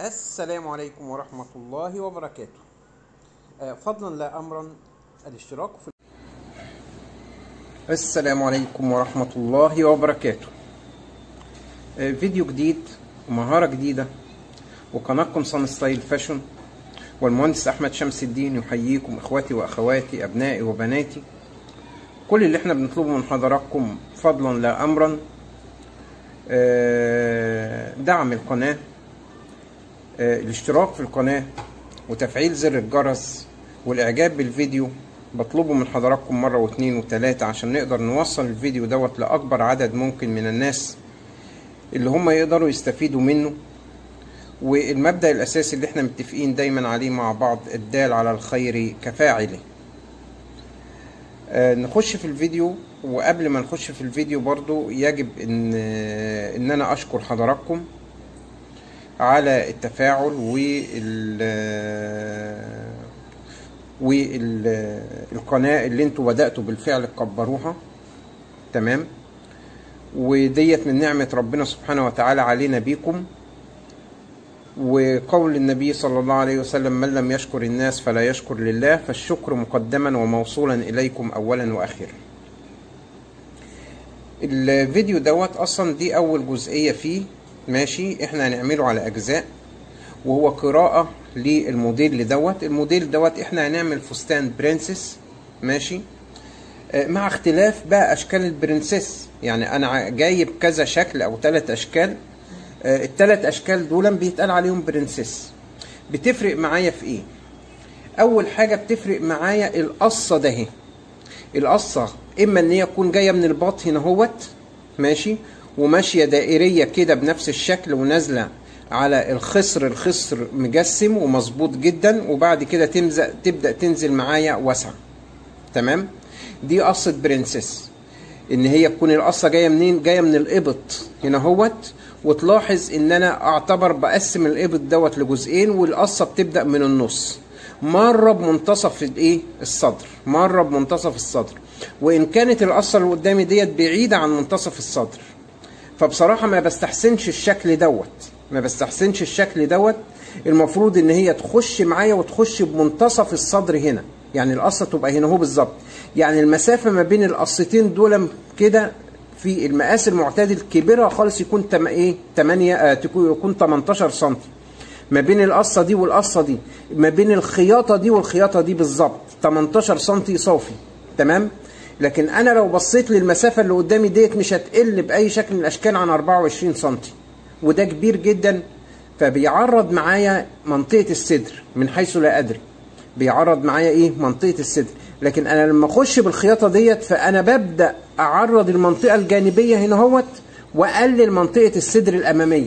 السلام عليكم ورحمة الله وبركاته آه، فضلا لا أمرا الاشتراك في السلام عليكم ورحمة الله وبركاته آه، فيديو جديد ومهارة جديدة وقناتكم صن ستايل فاشن والمهندس أحمد شمس الدين يحييكم إخواتي وأخواتي أبنائي وبناتي كل اللي احنا بنطلبه من حضراتكم فضلا لا أمرا آه، دعم القناة آه، الاشتراك في القناة وتفعيل زر الجرس والإعجاب بالفيديو بطلبه من حضراتكم مرة واتنين وتلاتة عشان نقدر نوصل الفيديو دوت لأكبر عدد ممكن من الناس اللي هم يقدروا يستفيدوا منه والمبدأ الأساسي اللي احنا متفقين دايما عليه مع بعض الدال على الخير كفاعله آه، نخش في الفيديو وقبل ما نخش في الفيديو برضو يجب ان آه، ان انا اشكر حضراتكم على التفاعل وال والقناة اللي انتوا بدأتوا بالفعل تكبروها تمام وديت من نعمة ربنا سبحانه وتعالى علينا بيكم وقول النبي صلى الله عليه وسلم من لم يشكر الناس فلا يشكر لله فالشكر مقدما وموصولا إليكم أولا وأخيرا الفيديو دوت أصلا دي أول جزئية فيه ماشي احنا هنعمله على أجزاء وهو قراءة للموديل دوت الموديل دوت احنا هنعمل فستان برنسس ماشي آه، مع اختلاف بقى اشكال البرنسس يعني انا ع- جايب كذا شكل او ثلاث اشكال آه، الثلاث اشكال دول بيتقال عليهم برنسس بتفرق معايا في ايه اول حاجه بتفرق معايا القصه ده اهي القصه اما ان هي تكون جايه من الباط هنا اهوت ماشي وماشيه دائريه كده بنفس الشكل ونازله على الخصر الخصر مجسم ومظبوط جدا وبعد كده تمزق تبدا تنزل معايا واسعه تمام دي قصه برنسس ان هي تكون القصه جايه منين جايه من الابط هنا اهوت وتلاحظ ان انا اعتبر بقسم الابط دوت لجزئين والقصه بتبدا من النص مره بمنتصف الايه الصدر مره بمنتصف الصدر وان كانت القصه اللي قدامي ديت بعيده عن منتصف الصدر فبصراحه ما بستحسنش الشكل دوت ما بستحسنش الشكل دوت المفروض ان هي تخش معايا وتخش بمنتصف الصدر هنا يعني القصه تبقى هنا اهو بالظبط يعني المسافه ما بين القصتين دول كده في المقاس المعتدل كبيرة خالص يكون تم ايه 8 آه تكون- يكون 18 سم ما بين القصه دي والقصه دي ما بين الخياطه دي والخياطه دي بالظبط 18 سم صافي تمام لكن انا لو بصيت للمسافه اللي قدامي ديت مش هتقل باي شكل من الاشكال عن 24 سم وده كبير جدا فبيعرض معايا منطقه الصدر من حيث لا ادري بيعرض معايا ايه منطقه الصدر لكن انا لما اخش بالخياطه ديت فانا ببدا اعرض المنطقه الجانبيه هنا اهوت واقلل منطقه الصدر الاماميه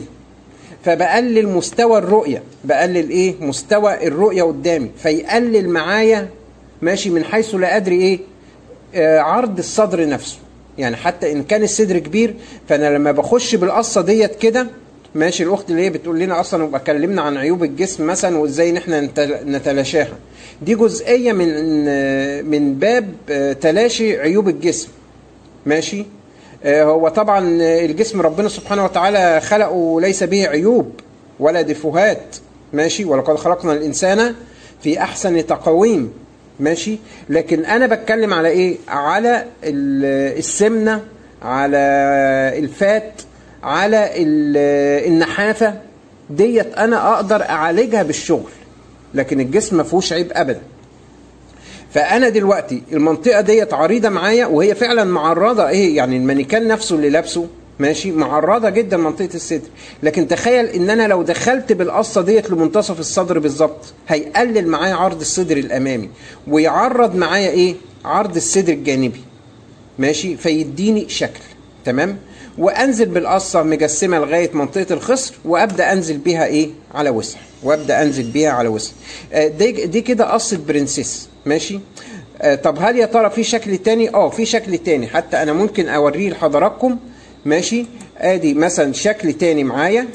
فبقلل مستوى الرؤيه بقلل ايه مستوى الرؤيه قدامي فيقلل معايا ماشي من حيث لا ادري ايه آه عرض الصدر نفسه يعني حتى ان كان الصدر كبير فانا لما بخش بالقصه ديت كده ماشي الاخت اللي هي بتقول لنا اصلا وبقى اتكلمنا عن عيوب الجسم مثلا وازاي ان احنا نتل- نتلاشاها دي جزئيه من آه، من باب آه، تلاشي عيوب الجسم ماشي آه، هو طبعا آه، الجسم ربنا سبحانه وتعالى خلقه ليس به عيوب ولا دفوهات ماشي ولقد خلقنا الانسان في احسن تقويم ماشي لكن انا بتكلم على ايه على ال- السمنه على الفات على ال- النحافه ديت انا اقدر اعالجها بالشغل لكن الجسم ما فيهوش عيب ابدا فانا دلوقتي المنطقه ديت عريضه معايا وهي فعلا معرضه ايه يعني المانيكان نفسه اللي لابسه ماشي معرضه جدا منطقه الصدر لكن تخيل ان انا لو دخلت بالقصه ديت لمنتصف الصدر بالظبط هيقلل معايا عرض الصدر الامامي ويعرض معايا ايه عرض الصدر الجانبي ماشي فيديني شكل تمام وانزل بالقصه مجسمه لغايه منطقه الخصر وابدا انزل بيها ايه على وسع وابدا انزل بيها على وسع آه، دي دي كده قصه برنسيس ماشي آه، طب هل يا ترى في شكل تاني اه في شكل تاني حتى انا ممكن اوريه لحضراتكم ماشي ادي مثلا شكل تاني معايا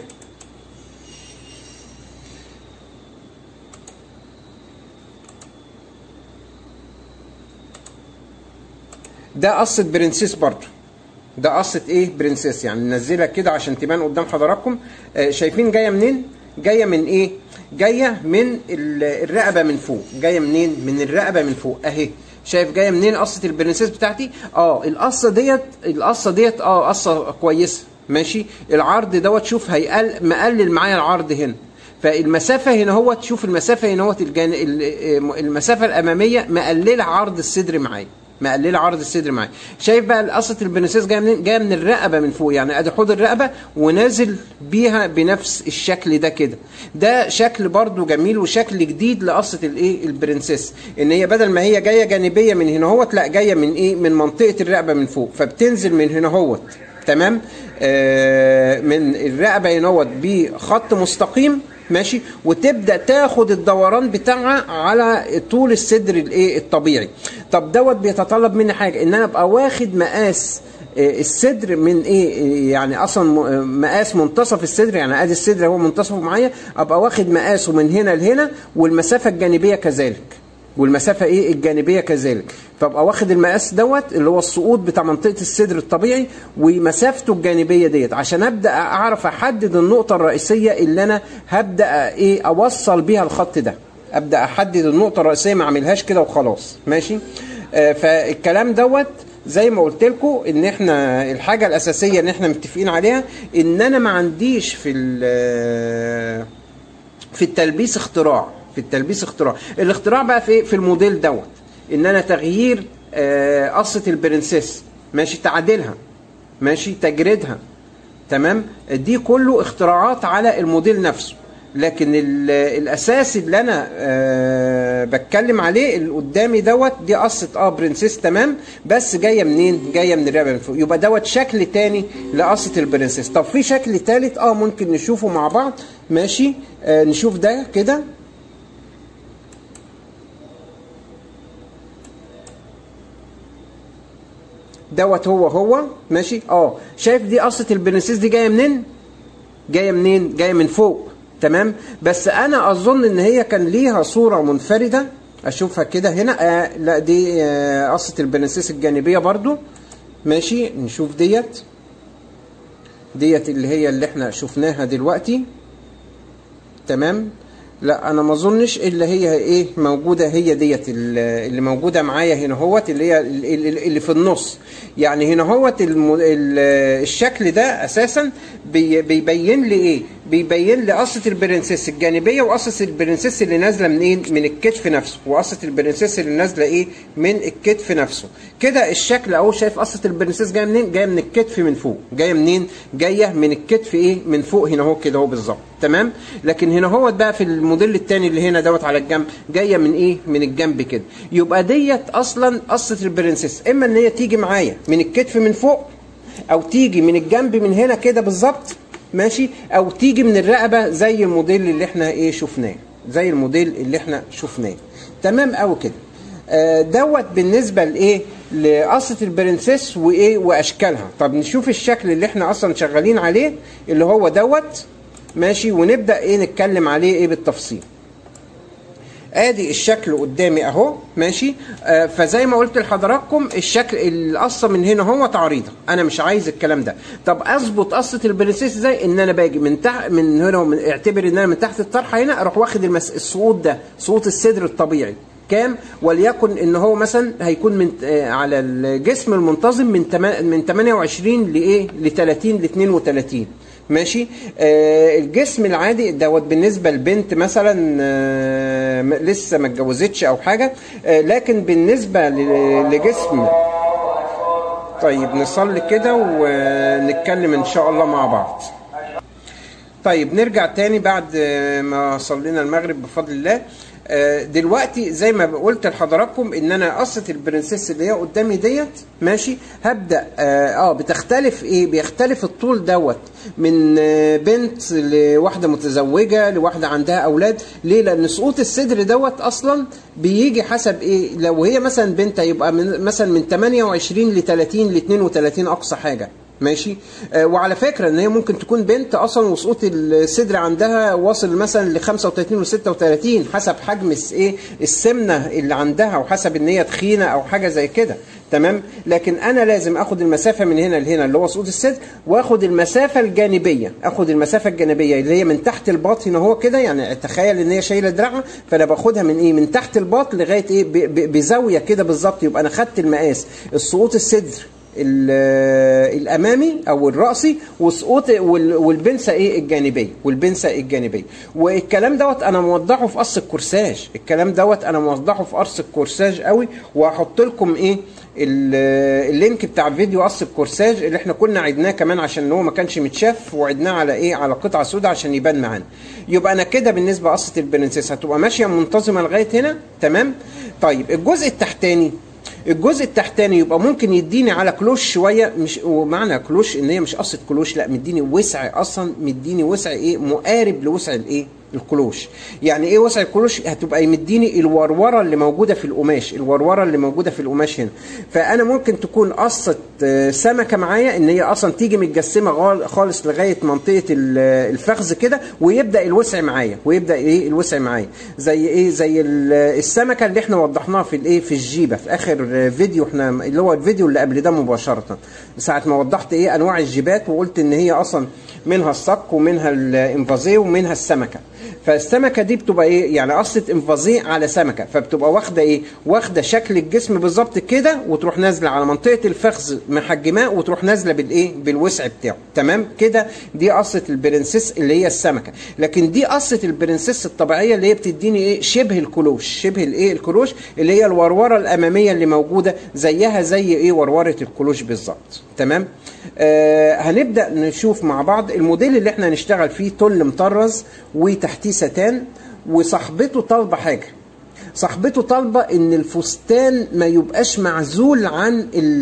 ده قصة برنسيس برضو ده قصة ايه برنسيس يعني ننزلها كده عشان تبان قدام حضراتكم آه شايفين جاية منين جايه من ايه جايه من ال- الرقبه من فوق جايه منين من الرقبه من فوق اهي شايف جايه منين قصه البرنسيس بتاعتي اه القصه ديت القصه ديت اه قصه كويسه ماشي العرض دوت شوف هيقل مقلل معايا العرض هنا فالمسافة هنا هو تشوف المسافة هنا هو الجان... ال- المسافة الأمامية مقللة عرض الصدر معايا مقلله عرض الصدر معايا شايف بقى قصه البنسيس جايه منين جايه من الرقبه من فوق يعني ادي حوض الرقبه ونازل بيها بنفس الشكل ده كده ده شكل برضو جميل وشكل جديد لقصه الايه البرنسيس ان هي بدل ما هي جايه جانبيه من هنا هوت لا جايه من ايه من منطقه الرقبه من فوق فبتنزل من هنا هوت تمام آه من الرقبه هنا هوت بخط مستقيم ماشي وتبدا تاخد الدوران بتاعها على طول الصدر الايه الطبيعي طب دوت بيتطلب مني حاجه ان انا ابقى واخد مقاس آه، الصدر من ايه يعني اصلا م- آه، مقاس منتصف الصدر يعني ادي الصدر هو منتصفه معايا ابقى واخد مقاسه من هنا لهنا والمسافه الجانبيه كذلك والمسافه ايه الجانبيه كذلك فابقى واخد المقاس دوت اللي هو السقوط بتاع منطقه الصدر الطبيعي ومسافته الجانبيه ديت عشان ابدا اعرف احدد النقطه الرئيسيه اللي انا هبدا ايه اوصل بيها الخط ده ابدا احدد النقطه الرئيسيه ما اعملهاش كده وخلاص ماشي آه فالكلام دوت زي ما قلت لكم ان احنا الحاجه الاساسيه ان احنا متفقين عليها ان انا ما عنديش في ال- في التلبيس اختراع في التلبيس اختراع الاختراع بقى في إيه؟ في الموديل دوت ان انا تغيير آه، قصه البرنسيس ماشي تعديلها ماشي تجريدها تمام دي كله اختراعات على الموديل نفسه لكن ال- الاساس اللي انا أه بتكلم عليه اللي قدامي دوت دي قصه اه برنسيس تمام بس جايه منين جايه من الرقبه من فوق يبقى دوت شكل تاني لقصه البرنسيس طب في شكل تالت اه ممكن نشوفه مع بعض ماشي آه نشوف ده كده دوت هو هو ماشي اه شايف دي قصه البرنسيس دي جايه منين جايه منين جايه من فوق تمام بس انا اظن ان هي كان ليها صوره منفرده اشوفها كده هنا آه لا دي آه قصه البرنسيس الجانبيه برضو ماشي نشوف ديت ديت اللي هي اللي احنا شفناها دلوقتي تمام لا انا ما اظنش اللي هي ايه موجوده هي ديت اللي اللي موجوده معايا هنا هوت اللي هي اللي اللي في النص يعني هنا هوت الم- ال- الشكل ده اساسا بي- بيبين لي ايه بيبين لي قصه البرنسيس الجانبيه وقصه البرنسيس اللي نازله من ايه من الكتف نفسه وقصه البرنسيس اللي نازله ايه من الكتف نفسه كده الشكل اهو شايف قصه البرنسيس جايه منين جايه من الكتف من فوق جايه منين جايه من الكتف ايه من فوق هنا اهو كده اهو بالظبط تمام لكن هنا هو بقى في الموديل الثاني اللي هنا دوت على الجنب جايه من ايه من الجنب كده يبقى ديت اصلا قصه البرنسيس اما ان هي تيجي معايا من الكتف من فوق او تيجي من الجنب من هنا كده بالظبط ماشي او تيجي من الرقبه زي الموديل اللي احنا ايه شفناه زي الموديل اللي احنا شفناه تمام قوي كده آه، دوت بالنسبه لايه لقصه البرنسيس وايه واشكالها طب نشوف الشكل اللي احنا اصلا شغالين عليه اللي هو دوت ماشي ونبدا ايه نتكلم عليه ايه بالتفصيل ادي الشكل قدامي اهو ماشي آه فزي ما قلت لحضراتكم الشكل القصه من هنا هو تعريضه انا مش عايز الكلام ده طب اظبط قصه البرنسيس ازاي ان انا باجي من تحت من هنا ومن اعتبر ان انا من تحت الطرحه هنا اروح واخد المس... السقوط ده سقوط الصدر الطبيعي كام وليكن ان هو مثلا هيكون من آه على الجسم المنتظم من تما... من 28 لايه ل 30 ل 32 ماشي آه الجسم العادي دوت بالنسبه لبنت مثلا آه م- لسه ما اتجوزتش او حاجه آه لكن بالنسبه ل- لجسم طيب نصلي كده ونتكلم ان شاء الله مع بعض طيب نرجع تاني بعد آه، ما صلينا المغرب بفضل الله آه، دلوقتي زي ما قلت لحضراتكم ان انا قصه البرنسيس اللي هي قدامي ديت ماشي هبدا اه آه، بتختلف ايه بيختلف الطول دوت من آه، بنت لواحده متزوجه لواحده عندها اولاد ليه لان سقوط الصدر دوت اصلا بيجي حسب ايه لو هي مثلا بنت هيبقى من مثلا من 28 ل 30 ل 32 اقصى حاجه ماشي آه وعلى فكره ان هي ممكن تكون بنت اصلا وسقوط الصدر عندها واصل مثلا ل 35 و 36 حسب حجم الس- ايه السمنه اللي عندها وحسب ان هي تخينه او حاجه زي كده تمام لكن انا لازم اخد المسافه من هنا لهنا اللي هو سقوط الصدر واخد المسافه الجانبيه اخد المسافه الجانبيه اللي هي من تحت الباط هنا هو كده يعني تخيل ان هي شايله دراعها فانا باخدها من ايه من تحت الباط لغايه ايه ب- ب- بزاويه كده بالظبط يبقى انا خدت المقاس السقوط الصدر ال- الامامي او الراسي وسقوط وال- والبنسه ايه الجانبيه والبنسه الجانبيه والكلام دوت انا موضحه في قص الكورساج الكلام دوت انا موضحه في قص الكورساج قوي وهحط لكم ايه ال- اللينك بتاع فيديو قص الكورساج اللي احنا كنا عدناه كمان عشان هو ما كانش متشاف وعدناه على ايه على قطعه سوداء عشان يبان معانا يبقى انا كده بالنسبه قصه البرنسيس هتبقى ماشيه منتظمه لغايه هنا تمام طيب الجزء التحتاني الجزء التحتاني يبقى ممكن يديني على كلوش شويه مش ومعنى كلوش ان هي مش قصه كلوش لا مديني وسع اصلا مديني وسع ايه مقارب لوسع الايه الكلوش يعني ايه وسع الكلوش هتبقى يمديني الوروره اللي موجوده في القماش الوروره اللي موجوده في القماش هنا فانا ممكن تكون قصه آه، سمكه معايا ان هي اصلا تيجي متجسمه غال- خالص لغايه منطقه ال- الفخذ كده ويبدا الوسع معايا ويبدا ايه الوسع معايا زي ايه زي ال- السمكه اللي احنا وضحناها في الايه في الجيبه في اخر آه، فيديو احنا اللي هو الفيديو اللي قبل ده مباشره ساعه ما وضحت ايه انواع الجيبات وقلت ان هي اصلا منها الصك ومنها الانفازيه ومنها السمكه فالسمكه دي بتبقى ايه يعني قصه انفازيه على سمكه فبتبقى واخده ايه واخده شكل الجسم بالظبط كده وتروح نازله على منطقه الفخذ محجماه وتروح نازله بالايه بالوسع بتاعه تمام كده دي قصه البرنسيس اللي هي السمكه لكن دي قصه البرنسيس الطبيعيه اللي هي بتديني ايه شبه الكلوش شبه الايه الكلوش اللي هي الوروره الاماميه اللي موجوده زيها زي ايه وروره الكلوش بالظبط تمام آه هنبدا نشوف مع بعض الموديل اللي احنا هنشتغل فيه تل مطرز وتحتيه ستان وصاحبته طالبه حاجه صاحبته طالبه ان الفستان ما يبقاش معزول عن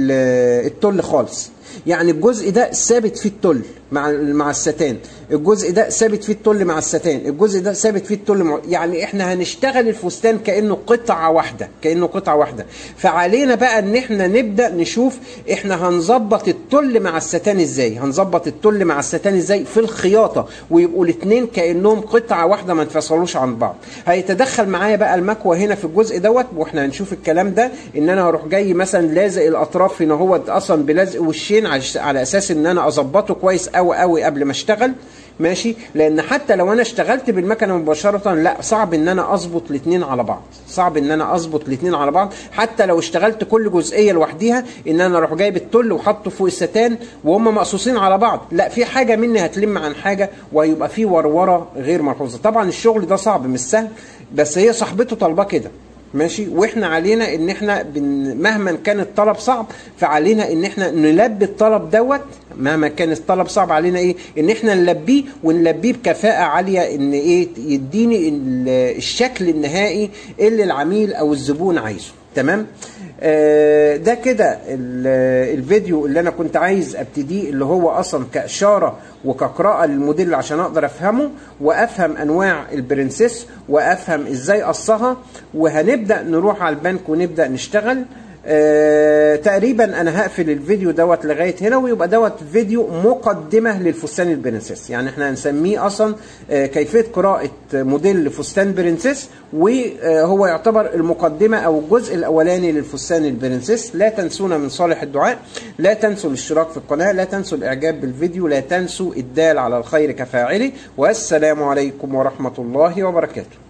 ال- التل خالص يعني الجزء ده ثابت فيه التل مع مع الستان الجزء ده ثابت فيه التل مع الستان الجزء ده ثابت فيه التل مع يعني احنا هنشتغل الفستان كانه قطعه واحده كانه قطعه واحده فعلينا بقى ان احنا نبدا نشوف احنا هنظبط التل مع الستان ازاي هنظبط التل مع الستان ازاي في الخياطه ويبقوا الاثنين كانهم قطعه واحده ما انفصلوش عن بعض هيتدخل معايا بقى المكوى هنا في الجزء دوت واحنا هنشوف الكلام ده ان انا هروح جاي مثلا لازق الاطراف هنا هو اصلا بلزق وشين عش- على اساس ان انا اظبطه كويس قوي قوي قبل ما اشتغل ماشي لان حتى لو انا اشتغلت بالمكنه مباشره لا صعب ان انا اظبط الاثنين على بعض صعب ان انا اظبط الاثنين على بعض حتى لو اشتغلت كل جزئيه لوحديها ان انا اروح جايب التل وحطه فوق الستان وهم مقصوصين على بعض لا في حاجه مني هتلم عن حاجه وهيبقى في وروره غير ملحوظه طبعا الشغل ده صعب مش سهل بس هي صاحبته طالباه كده ماشي واحنا علينا ان احنا بن... مهما كان الطلب صعب فعلينا ان احنا نلبي الطلب دوت مهما كان الطلب صعب علينا ايه ان احنا نلبيه ونلبيه بكفاءة عالية ان ايه يديني ال- الشكل النهائي اللي العميل او الزبون عايزه تمام آه، ده كده ال- الفيديو اللي انا كنت عايز ابتديه اللي هو اصلا كاشاره وكقراءه للموديل عشان اقدر افهمه وافهم انواع البرنسيس وافهم ازاي قصها وهنبدا نروح على البنك ونبدا نشتغل آه تقريبا انا هقفل الفيديو دوت لغايه هنا ويبقى دوت فيديو مقدمه للفستان البرنسيس يعني احنا هنسميه اصلا آه كيفيه قراءه موديل لفستان برنسيس وهو يعتبر المقدمه او الجزء الاولاني للفستان البرنسيس لا تنسونا من صالح الدعاء لا تنسوا الاشتراك في القناه لا تنسوا الاعجاب بالفيديو لا تنسوا الدال على الخير كفاعله والسلام عليكم ورحمه الله وبركاته